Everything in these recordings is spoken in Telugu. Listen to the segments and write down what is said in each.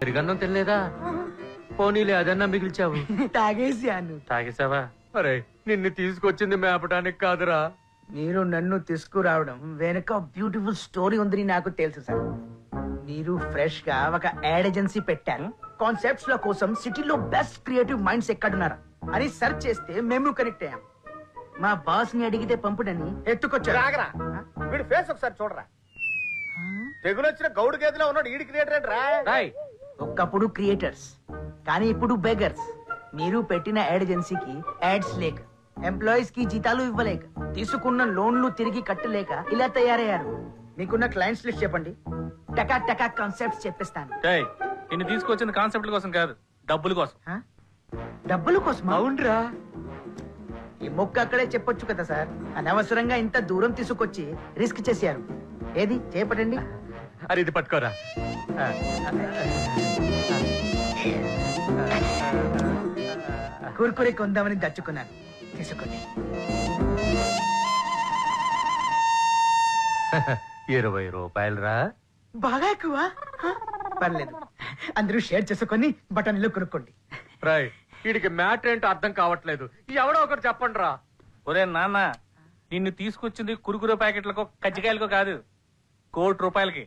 పెరిగన్నం తినలేదా పోనీలే అదన్నా మిగిల్చావు తాగేసాను తాగేసావా అరే నిన్ను తీసుకొచ్చింది మేపటానికి కాదురా మీరు నన్ను తీసుకురావడం వెనక బ్యూటిఫుల్ స్టోరీ ఉందని నాకు తెలుసు సార్ మీరు ఫ్రెష్ గా ఒక యాడ్ ఏజెన్సీ పెట్టారు కాన్సెప్ట్స్ ల కోసం సిటీలో బెస్ట్ క్రియేటివ్ మైండ్స్ ఎక్కడున్నారు అని సెర్చ్ చేస్తే మేము కనెక్ట్ అయ్యాం మా బాస్ ని అడిగితే పంపుడని ఎత్తుకొచ్చారు రాగరా వీడి ఫేస్ ఒకసారి చూడరా తెగులు వచ్చిన గౌడు గేదెలో ఉన్నాడు ఈడి క్రియేటర్ ఏంట్రా రాయ్ ఒకప్పుడు క్రియేటర్స్ కానీ ఇప్పుడు బెగర్స్ మీరు పెట్టిన యాడ్ ఏజెన్సీకి యాడ్స్ లేక ఎంప్లాయీస్ కి జీతాలు ఇవ్వలేక తీసుకున్న లోన్లు తిరిగి కట్టలేక ఇలా తయారయ్యారు మీకున్న క్లయింట్స్ లిస్ట్ చెప్పండి టకా టకా కాన్సెప్ట్స్ చెప్పిస్తాను డేయ్ నిన్ను తీసుకొచ్చింది కాన్సెప్ట్ కోసం కాదు డబ్బుల కోసం హ? డబ్బుల కోసం అవునరా ఈ మొక్క అక్కడే చెప్పొచ్చు కదా సార్ అనవసరంగా ఇంత దూరం తీసుకొచ్చి రిస్క్ చేశారు ఏది చేపట్టండి అరే ఇది పట్టుకోరా కురుకురే కొందామని దచ్చుకున్నాను తీసుకోండి ఇరవై రూపాయలురా బాగా ఎక్కువ హ? పర్లేదు అందరూ షేర్ చేసుకొని బటన్లు కొనుక్కోండి రాయ్ వీడికి మ్యాటర్ ఏంటో అర్థం కావట్లేదు ఎవడో ఒకటి చెప్పండి రా ఒరే నాన్న నిన్ను తీసుకొచ్చింది కురుకురు ప్యాకెట్లకో కజ్జికాయలకో కాదు కోటి రూపాయలకి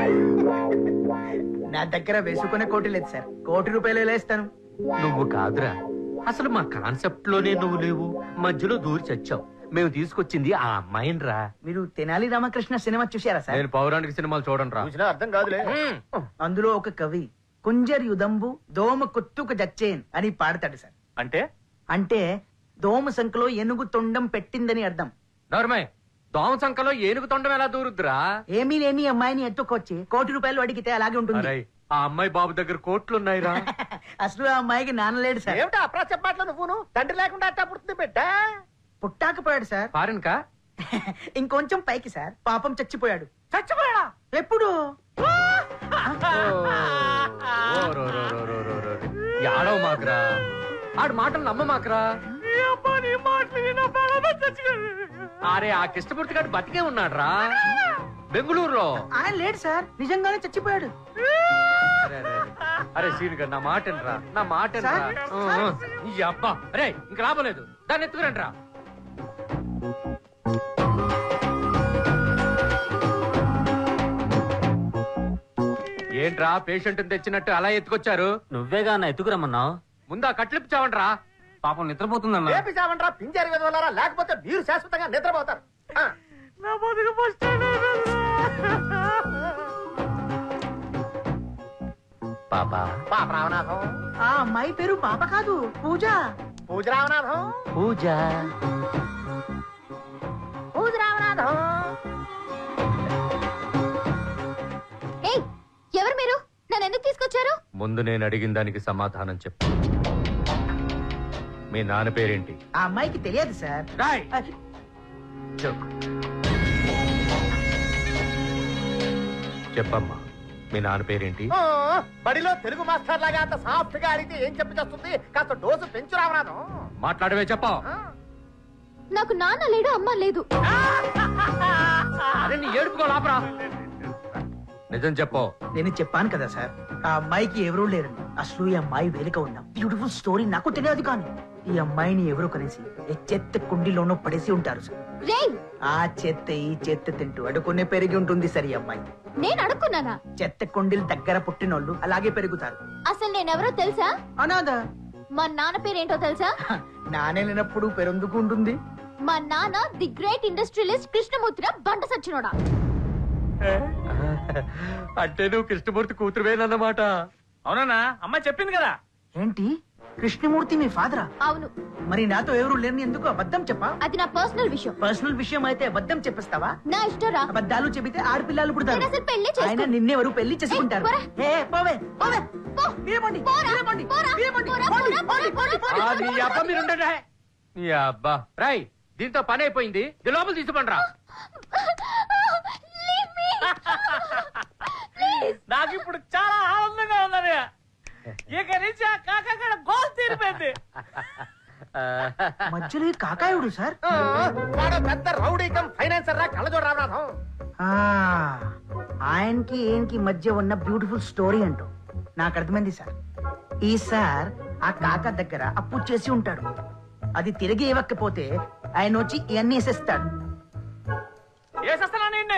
నా దగ్గర వేసుకునే కోటి లేదు సార్ కోటి రూపాయలు ఎలా ఇస్తాను నువ్వు కాదురా అసలు మా కాన్సెప్ట్ లోనే నువ్వు లేవు మధ్యలో దూరి చచ్చావు మేము తీసుకొచ్చింది ఆ అమ్మాయిని రా మీరు తెనాలి రామకృష్ణ సినిమా చూశారా సార్ నేను పౌరాణిక సినిమాలు చూడండి రా చూసినా అర్థం కాదులే అందులో ఒక కవి కుంజర్ యుదంబు దోమ కొత్తుకు జచ్చేన్ అని పాడతాడు సార్ అంటే అంటే దోమ సంఖలో ఏనుగు తొండం పెట్టిందని అర్థం నోర్మయ్ దోమ సంఖలో ఏనుగు తొండం ఎలా దూరుద్దురా ఏమీ లేని అమ్మాయిని ఎత్తుకొచ్చి కోటి రూపాయలు అడిగితే అలాగే ఉంటుంది అరే ఆ అమ్మాయి బాబు దగ్గర కోట్లున్నాయిరా అసలు ఆ అమ్మాయికి నాన్నలేడు సార్ ఏమిటా అప్రాచ్య మాటలు నువ్వును తండ్రి లేకుండా అట్టా పుడుతుంది బిడ్డ పుట్టాకపోయాడు సార్ ఫారెన్ కా ఇంకొంచెం పైకి సార్ పాపం చచ్చిపోయాడు చచ్చిపోయాడా ఎప్పుడు ఆడవ మాకురా ఆడు మాటలు నమ్మ మాకురా అరే ఆ కృష్ణమూర్తి గారు బతికే ఉన్నాడు రా బెంగళూరులో ఆయన లేడు సార్ నిజంగానే చచ్చిపోయాడు అరే, అరే, అరే. అరే సీన్ గారు నా మాట రా నా మాట సార్, సార్. ఈ అబ్బా అరే ఇంక లాభలేదు దాన్ని ఎత్తుకురండి రా ఏంట్రా పేషెంట్ తెచ్చినట్టు అలా ఎత్తుకొచ్చారు నువ్వేగా అన్న ఎత్తుకురమ్మన్నావు ముందా కట్లిప్ చావండ్రా పాపం నిద్రపోతుందన్న రేపి చావంట్రా పింజారి విధవలారా లేకపోతే మీరు శాశ్వతంగా నిద్రపోతారు ఆ. పాపా పాప రామనాథం ఆ అమ్మాయి పేరు పాప కాదు పూజ పూజ రామనాథం పూజ పూజ రామనాథం ఏయ్ ఎవరు మీరు నన్ను ఎందుకు తీసుకొచ్చారు ముందు నేను అడిగిన దానికి సమాధానం చెప్పు మీ నాన్న పేరేంటి ఆ అమ్మాయికి తెలియదు సార్ రాయ్ అది- చెప్పు చెప్పమ్మా మీ నాన్న పేరేంటి ఆ, బడిలో తెలుగు మాస్టర్ లాగా అంత సాఫ్ట్ గా అడిగితే ఏం చెప్పి చేస్తుంది కాస్త డోసు పెంచు రామనాథం మాట్లాడవే చెప్పా ఆ. నాకు నాన్న లేడు అమ్మ లేదు అరే నీ ఏడుపుకో లాపరా నిజం చెప్పు నేను చెప్పాను కదా సార్ ఆ అమ్మాయికి ఎవరూ లేరండి అసలు ఈ అమ్మాయి వేలిక ఉన్న బ్యూటిఫుల్ స్టోరీ నాకు తెలియదు కానీ ఈ అమ్మాయిని ఎవరో కలిసి ఏ చెత్త కుండీలోనో పడేసి ఉంటారు సార్ రేయ్ ఆ చెత్త ఈ చెత్త తింటూ అడుకునే పెరిగి ఉంటుంది సార్ ఈ అమ్మాయి నేను అడుక్కున్నానా చెత్త కుండీల దగ్గర పుట్టినోళ్ళు అలాగే పెరుగుతారు అసలు నేనెవరో తెలుసా అనాథ మా నాన్న పేరేంటో తెలుసా హ, నానే లేనప్పుడు పెరందుకు ఉంటుంది మా నాన్న ది గ్రేట్ ఇండస్ట్రియలిస్ట్ కృష్ణమూర్తిరా బంట సచ్చినోడా అంటే నువ్వు కృష్ణమూర్తి కూతురువేనన్నమాట అవునన్నా అమ్మాయి చెప్పింది కదా ఏంటి కృష్ణమూర్తి మీ ఫాదరా అవును మరి నాతో ఎవరు లేని ఎందుకు అబద్ధం చెప్పా అది నా పర్సనల్ విషయం పర్సనల్ విషయం అయితే అబద్ధం చెప్పేస్తావా నా ఇష్టరా అబద్ధాలు చెబితే ఆడపిల్లలు పుడతారు నేను అసలు పెళ్లి చేసుకోను. ఆయన నిన్నెవరు పెళ్లి చేసుకుంటారు ఏయ్, పోరా. ఏ పోవే పోవే పో. ఏమండి పోరా, ఏమండి పోరా, ఏమండి పోరా, పోండి, పోరా, పోండి, పోరా, పోండి, పోరా. పోండి. నీ అబ్బా మీరు ఉండండి రా. నీ అబ్బా రాయ్ దీంతో పని అయిపోయింది ఇది లోపల తీసుకోండి రా Leave me. నాకు ఇప్పుడు చాలా ఆనందంగా ఉందని ఇక నుంచి ఆ కాకక్కడ గోల్ తీరిపోయింది మధ్యలో ఈ కాకాయుడు సార్ ఆ, వాడు పెద్ద రౌడీ కమ్ ఫైనాన్సర్ రా కళ్ళజోడు రామనాథం ఆ, ఆయనకి ఏంకి మధ్య ఉన్న బ్యూటిఫుల్ స్టోరీ అంటూ నాకు అర్థమైంది సార్ ఈ సార్ ఆ కాక దగ్గర అప్పు చేసి ఉంటాడు అది తిరిగి ఇవ్వకపోతే ఆయన వచ్చి ఇవన్నీ వేసేస్తాడు వేసేస్తానా నిన్నే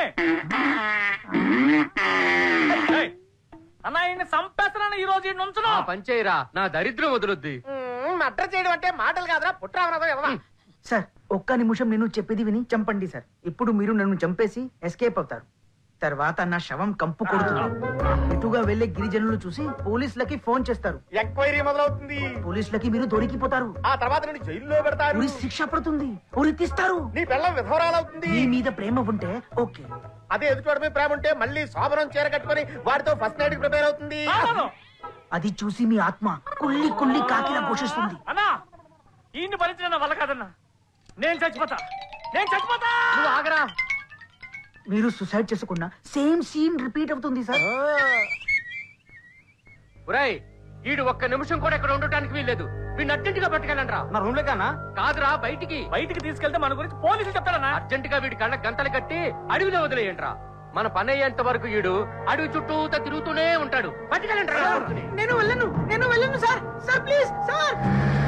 ఏయ్, అన్నా ఈయన్ని చంపేస్తున్నాను ఈ రోజు నుంచును ఆ పంచేయరా నా దరిద్రం వదులుద్ది మర్డర్ చేయడం అంటే మాటలు కాదురా పుట్రామరాజం ఎదవా సార్ ఒక్క నిమిషం నేను చెప్పేది విని చంపండి సార్ ఇప్పుడు మీరు నన్ను చంపేసి ఎస్కేప్ అవుతారు తర్వాత నా శవం కంపు కొడుతుంది ఇటుగా వెళ్లే గిరిజనులు చూసి పోలీసులకి ఫోన్ చేస్తారు ఎంక్వైరీ మొదలవుతుంది పోలీసులకి మీరు దొరికిపోతారు ఆ తర్వాత నేను జైల్లో పెడతారు ఉరి శిక్ష పడుతుంది ఉరి తీస్తారు నీ పిల్లం విధవరాలవుతుంది మీ మీద ప్రేమ ఉంటే ఓకే అదే ఎదుటివాడి మీద ప్రేమ ఉంటే మళ్ళీ శోభనం చీర కట్టుకొని వాడితో ఫస్ట్ నైట్ ప్రిపేర్ అవుతుంది అవును. అది చూసి మీ ఆత్మ కుళ్ళి కుళ్ళి కాకిలా పోషిస్తుంది అన్నా ఈయన్ని భరించిన నా వల్ల కాదన్నా నేను చచ్చిపోతా నేను చచ్చిపోతా నువ్వు ఆగరా మీరు సుసైడ్ చేసుకున్న సేమ్ సీన్ రిపీట్ అవుతుంది సార్ ఒరేయ్ వీడు ఒక్క నిమిషం కూడా ఇక్కడ ఉండటానికి వీల్లేదు వీడిని అర్జెంట్ గా పట్టుకెళ్ళండి రా నా రూమ్ లో కన్నా కాదురా బయటికి బయటికి తీసుకెళ్తే మన గురించి పోలీసులు చెప్తారన్నా అర్జెంట్ గా వీడి కళ్ళ గంతలు కట్టి అడవిలో వదిలేయండి రా మన పని అయ్యేంత వరకు వీడు అడవి చుట్టూ తిరుగుతూనే ఉంటాడు పట్టుకెళ్ళండి రా నేను వెళ్ళను నేను వెళ్ళను సార్ సార్ ప్లీజ్ సార్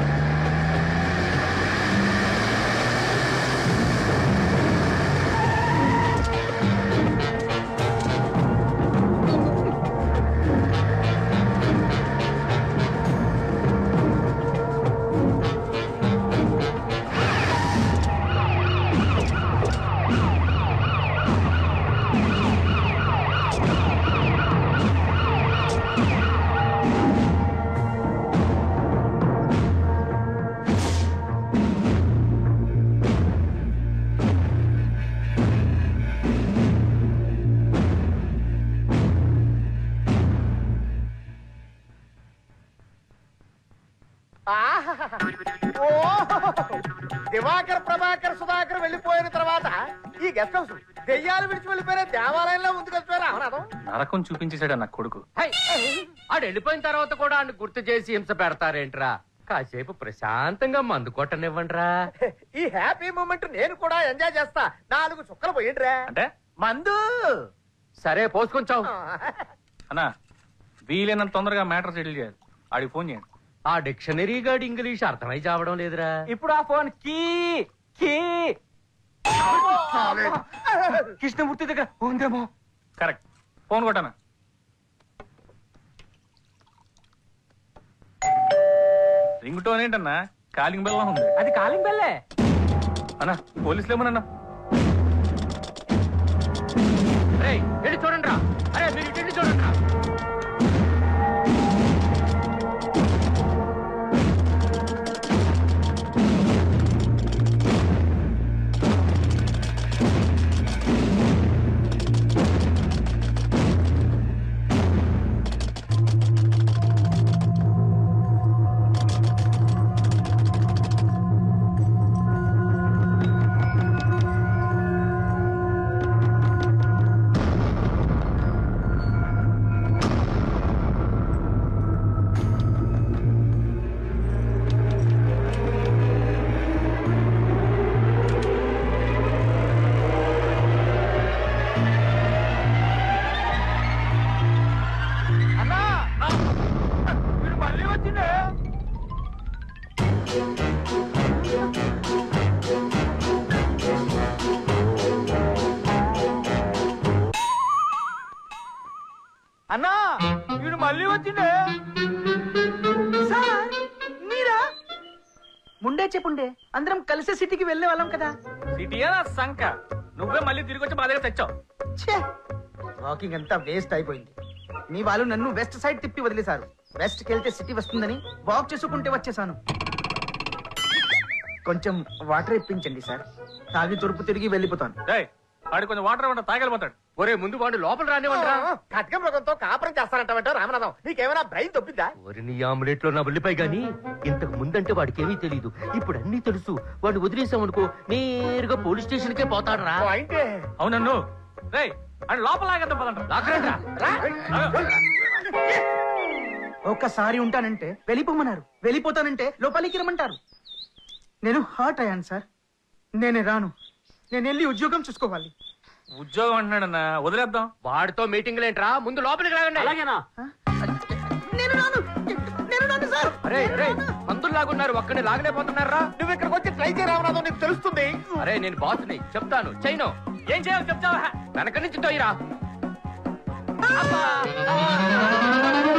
ఓ దివాకర్ ప్రభాకర్ సుధాకర్ వెళ్ళిపోయిన తర్వాత ఈ గెస్ట్ హౌస్ దెయ్యాలు విడిచి వెళ్ళిపోయిన దేవాలయంలో ఉంది కదా రామనాథం నరకం చూపించేశాడు నా కొడుకు హై! ఆడు వెళ్ళిపోయిన తర్వాత కూడా ఆడిని గుర్తు చేసి హింస పెడతారేంట్రా కాసేపు ప్రశాంతంగా మందు కొట్టనివ్వండిరా ఈ హ్యాపీ మూమెంట్ నేను కూడా ఎంజాయ్ చేస్తా నాలుగు చుక్కలు పోయిండ్రా అంటే మందు సరే పోసుకొంచావు అన్నా వీలైనంత తొందరగా మ్యాటర్ సెటిల్ చేయాలి ఆడికి ఫోన్ చేయండి ఆ డిక్షనరీ గాడి ఇంగ్లీష్ అర్థమై చావడం లేదురా ఇప్పుడు ఆ ఫోన్ కీ కీ కృష్ణమూర్తి దగ్గర ఉందేమో కరెక్ట్ ఫోన్ కొట్టానా రింగ్ టోన్ ఏంటన్నా కాలింగ్ బెల్ ఉంది అది కాలింగ్ బెల్లే అన్నా పోలీసులు ఏమన్నా రేయ్ వెళ్ళి చూడండి రా అరే మీరు ఇటు వెళ్ళి చూడండి రా అన్నా వీడు మళ్ళీ వచ్చిండే సార్ మీరా ముందే చెప్పుండే అందరం కలిసే సిటీకి వెళ్ళే వాళ్ళం కదా సిటీయా నా సంక నువ్వే మళ్ళీ తిరిగి వచ్చి మా దగ్గర తెచ్చావు ఛే వాకింగ్ అంతా వేస్ట్ అయిపోయింది మీ వాళ్ళు నన్ను వెస్ట్ సైడ్ తిప్పి వదిలేశారు వెస్ట్ కి వెళ్తే సిటీ వస్తుందని వాక్ చేసుకుంటే వచ్చేసాను కొంచెం వాటర్ ఇప్పించండి సార్ తాగి తూర్పు తిరిగి వెళ్ళిపోతాను రేయ్ ఆడి కొంచెం వాటర్ ఇవ్వండి తాగలిపోతాడు ఒరే ముందు వాడు లోపల రానివ్వండి రా కటిక మృగంతో కాపురం చేస్తానంటావంట రామనాథం నీకేమైనా బ్రెయిన్ తప్పిందా ఒరి నీ ఆమ్లెట్ లో నా ఉల్లిపాయ గాని ఇంతకు ముందంటే వాడికి ఏమీ తెలీదు ఇప్పుడు అన్ని తెలుసు వాడిని వదిలేసామనుకో నేరుగా పోలీస్ స్టేషన్ కే పోతాడు రా పాయింటే అవునన్ను రేయ్ అని లోపల లాగేద్దాం పదండ్రా. లాక్కరండి రా. లాగ. ఒక్కసారి ఉంటానంటే వెళ్ళిపోమన్నారు వెళ్ళిపోతానంటే లోపలికి రమ్మంటారు నేను హర్ట్ అయ్యాను సార్ నేనే రాను నేను వెళ్ళి ఉద్యోగం చూసుకోవాలి ఉద్యోగం అంటున్నాడన్నా వదిలేద్దాం వాడితో మీటింగ్ లేంట్రా ముందు లోపలికి రాగండి అలాగేనా అరే అరే పందుల్లాగున్నారు ఒక్కడే లాగలేకపోతున్నారా నువ్వు ఇక్కడికి వచ్చి ట్రై చేయి రామనాథం నీకు తెలుస్తుంది అరే నేను బాస్ని చెప్తాను చైను ఏం చేయాలి చెప్తావా వెనక నుంచి తోయిరా అబ్బా!